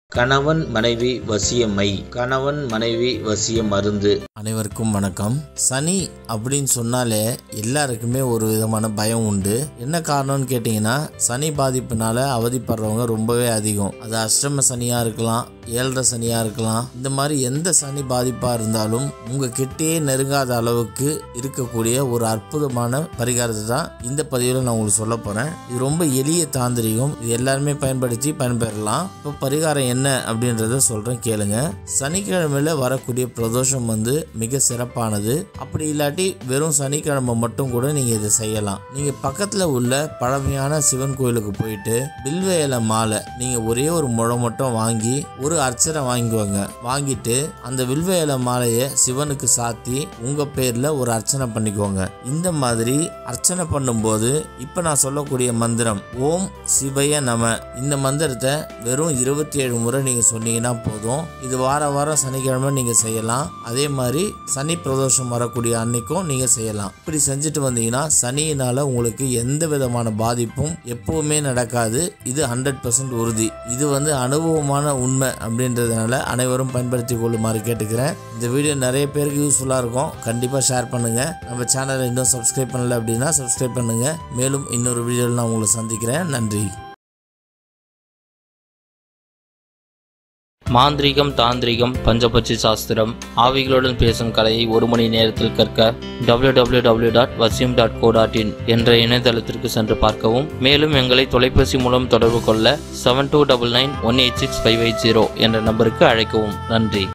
கணவன் மனைவி வசியமை கணவன் மனைவி வசிய மருந்து அனைவருக்கும் வணக்கம் சனி அப்படின்னு சொன்னாலே எல்லாருக்குமே ஒரு விதமான பயம் உண்டு என்ன காரணம்னு கேட்டிங்கன்னா சனி பாதிப்புனால அவதிப்படுறவங்க ரொம்பவே அதிகம் அது அஷ்டம சனியாக இருக்கலாம் ஏழரை சனியாக இருக்கலாம் இந்த மாதிரி எந்த சனி பாதிப்பாக இருந்தாலும் உங்கள் கிட்டேயே நெருங்காத அளவுக்கு இருக்கக்கூடிய ஒரு அற்புதமான பரிகாரத்தை தான் இந்த பதிவில் நான் உங்களுக்கு சொல்ல போகிறேன் இது ரொம்ப எளிய தாந்திரிகம் இது எல்லாருமே பயன்படுத்தி பயன்பெறலாம் இப்போ பரிகாரம் என்ன அப்படின்றத சொல்கிறேன் கேளுங்க சனிக்கிழமையில் வரக்கூடிய பிரதோஷம் வந்து மிக சிறப்பானது அப்படி இல்லாட்டி வெறும் சனிக்கிழமை மட்டும் கூட நீங்கள் இதை செய்யலாம் நீங்கள் பக்கத்தில் உள்ள பழமையான சிவன் கோயிலுக்கு போயிட்டு பில்வ இலை மாலை நீங்கள் ஒரே ஒரு முழம் மட்டும் வாங்கி ஒரு அர்ச்சனை வாங்கிக்குவாங்க வாங்கிட்டு அந்த வில்வ இலை மாலையை சிவனுக்கு சாத்தி உங்கள் பேரில் ஒரு அர்ச்சனை பண்ணிக்கோங்க இந்த மாதிரி அர்ச்சனை பண்ணும்போது இப்போ நான் சொல்லக்கூடிய மந்திரம் ஓம் சிவய நம இந்த மந்திரத்தை வெறும் இருபத்தி ஏழு முறை நீங்கள் சொன்னீங்கன்னா போதும் இது வார வாரம் சனிக்கிழமை நீங்கள் செய்யலாம் அதே மாதிரி சனி பிரதோஷம் வரக்கூடிய அன்னைக்கும் நீங்கள் செய்யலாம் இப்படி செஞ்சுட்டு வந்தீங்கன்னா சனியினால் உங்களுக்கு எந்த விதமான பாதிப்பும் எப்பவுமே நடக்காது இது ஹண்ட்ரட் பர்சன்ட் உறுதி இது வந்து அனுபவமான உண்மை அப்படின்றதுனால அனைவரும் பயன்படுத்தி கொள்ளுமாறு கேட்டுக்கிறேன் இந்த வீடியோ நிறைய பேருக்கு யூஸ்ஃபுல்லாக இருக்கும் கண்டிப்பாக ஷேர் பண்ணுங்கள் நம்ம சேனலை இன்னும் சப்ஸ்கிரைப் பண்ணல அப்படின்னா சப்ஸ்கிரைப் பண்ணுங்கள் மேலும் இன்னொரு வீடியோவில் நான் உங்களை சந்திக்கிறேன் நன்றி மாந்திரீகம் தாந்திரிகம் பஞ்சபட்சி சாஸ்திரம் ஆவிகளுடன் பேசும் கலையை ஒரு மணி நேரத்தில் கற்க www.vasim.co.in டாட் வசியம் டாட் கோ டாட் இன் என்ற இணையதளத்திற்கு சென்று பார்க்கவும் மேலும் எங்களை தொலைபேசி மூலம் தொடர்பு கொள்ள seven two double nine one eight six five eight zero என்ற நம்பருக்கு அழைக்கவும் நன்றி